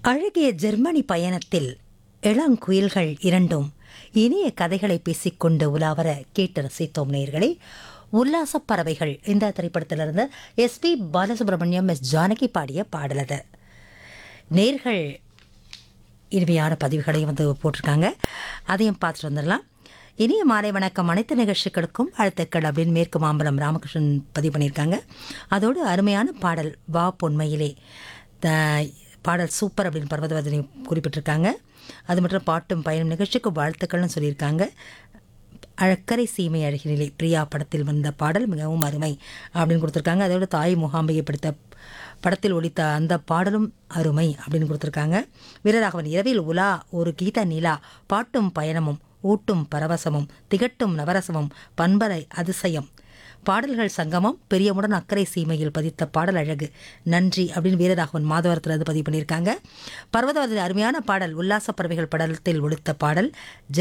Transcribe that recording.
அழகிய ஜெர்மனி பயணத்தில் இளங்குயில்கள் இரண்டும் இனிய கதைகளை பேசிக்கொண்டு உலாவர கேட்டு ரசித்தோம் நேயர்களே உல்லாசப் பறவைகள் இந்த திரைப்படத்திலிருந்து எஸ்பி பாலசுப்ரமணியம் எஸ் ஜானகி பாடிய பாடல் அது நேர்கள் இனிமையான பதிவுகளையும் வந்து போட்டிருக்காங்க அதையும் பார்த்துட்டு வந்துடலாம் இனிய மாலை வணக்கம் அனைத்து நிகழ்ச்சிகளுக்கும் வாழ்த்துக்கள் அப்படின்னு மேற்கு மாம்பலம் ராமகிருஷ்ணன் பதிவு பண்ணியிருக்காங்க அதோடு அருமையான பாடல் வா பொன்மையிலே த பாடல் சூப்பர் அப்படின்னு பர்வதவதனி குறிப்பிட்டிருக்காங்க அது மட்டும் பாட்டும் பயணம் நிகழ்ச்சிக்கு வாழ்த்துக்கள்னு சொல்லியிருக்காங்க அழக்கரை சீமை அழகினிலே பிரியா படத்தில் வந்த பாடல் மிகவும் அருமை அப்படின்னு கொடுத்துருக்காங்க அதோட தாய் முகாம்பையை பிடித்த படத்தில் ஒலித்த அந்த பாடலும் அருமை அப்படின்னு கொடுத்துருக்காங்க வீரராகவன் இரவில் உலா ஒரு கீத நிலா பாட்டும் பயணமும் ஊட்டும் பரவசமும் திகட்டும் நவரசமும் பண்பரை அதிசயம் பாடல்கள் சங்கமம் பெரியமுடன் அக்கறை சீமையில் பதித்த பாடல் அழகு நன்றி அப்படின்னு வீரராகவன் மாதவரத்தில் அது பதிவு பண்ணியிருக்காங்க பர்வதவதின் அருமையான பாடல் உல்லாச பறவைகள் படலத்தில் ஒழித்த பாடல்